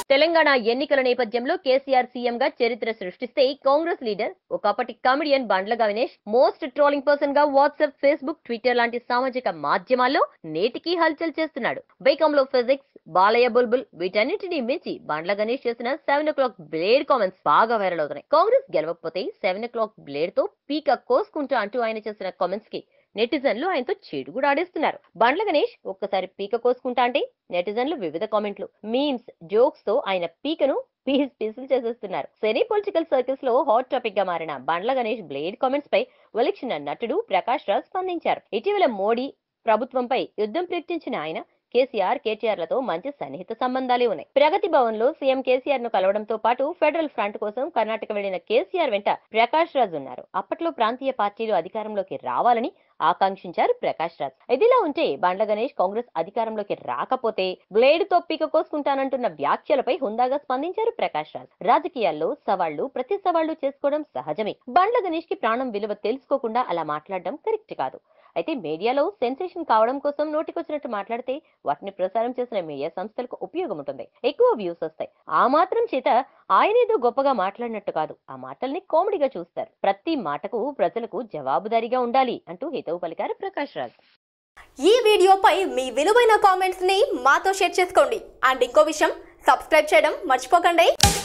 తెలంగాణ ఎన్నికల నేపథ్యంలో కేసీఆర్ సీఎం గా చరిత్ర సృష్టిస్తే కాంగ్రెస్ లీడర్ ఒకప్పటి comedian Bandla Ganesh most trolling person గా వాట్సాప్ ఫేస్బుక్ ట్విట్టర్ లాంటి సామాజిక మాధ్యమాల్లో నేటికి హల్చల్ చేస్తున్నాడు బైకంలో ఫిజిక్స్ బాలయ్య బుల్బుల్ వీటన్నిటిని మించి బండ్ల గణేష్ చేసిన seven o'clock blade comments బాగా వైరల్ అవుతున్నాయి కాంగ్రెస్ గెలవకపోతే సెవెన్ ఓ క్లాక్ బ్లేడ్ తో పీక కోసుకుంటా అంటూ ఆయన చేసిన కామెంట్స్ కి నెటిజన్లు ఆయనతో చెడు కూడా ఆడేస్తున్నారు బండ్ల గణేష్ ఒక్కసారి పీక కోసుకుంటా అంటే నెటిజన్లు వివిధ కామెంట్లు మీమ్స్ జోక్స్ తో ఆయన పీకను పీస్ పీసులు చేసేస్తున్నారు సెమీ పొలిటికల్ సర్కిల్స్ లో హాట్ టాపిక్ గా మారిన బండ్ల గణేష్ బ్లేడ్ కామెంట్స్ పై ఒలిచిన నటుడు ప్రకాష్ రాజ్ స్పందించారు ఇటీవల మోడీ ప్రభుత్వంపై యుద్ధం ప్రకటించిన ఆయన కేసీఆర్ కేటీఆర్ లతో మంచి సన్నిహిత సంబంధాలే ఉన్నాయి ప్రగతి భవన్ లో సీఎం కేసీఆర్ ను కలవడంతో పాటు ఫెడరల్ ఫ్రంట్ కోసం కర్ణాటక వెళ్లిన కేసీఆర్ వెంట ప్రకాష్ రాజ్ ఉన్నారు అప్పట్లో ప్రాంతీయ పార్టీలు అధికారంలోకి రావాలని ఆకాంక్షించారు ప్రకాష్ రాజ్ ఇదిలా ఉంటే బండ్ల గణేష్ కాంగ్రెస్ అధికారంలోకి రాకపోతే బ్లేడ్ తో పీక కోసుకుంటానంటున్న వ్యాఖ్యలపై హుందాగా స్పందించారు ప్రకాష్ రాజ్ రాజకీయాల్లో సవాళ్లు ప్రతి సవాళ్లు చేసుకోవడం సహజమే బండ్ల గణేష్ కి ప్రాణం విలువ తెలుసుకోకుండా అలా మాట్లాడడం కరెక్ట్ కాదు అయితే మీడియాలో సెన్సేషన్ కావడం కోసం నోటికొచ్చినట్టు మాట్లాడితే వాటిని ప్రసారం చేసిన మీడియా సంస్థలకు ఉపయోగం ఉంటుంది ఎక్కువ వ్యూస్ వస్తాయి ఆ మాత్రం చేత ఆయనేదో గొప్పగా మాట్లాడినట్టు కాదు ఆ మాటల్ని కామెడీగా చూస్తారు ప్రతి మాటకు ప్రజలకు జవాబుదారీగా ఉండాలి అంటూ హితవు పలికారు ప్రకాష్ రాజ్ ఈ వీడియోపై మీ విలువైన కామెంట్స్ ని మాతో షేర్ చేసుకోండి అండ్ ఇంకో విషయం సబ్స్క్రైబ్ చేయడం మర్చిపోకండి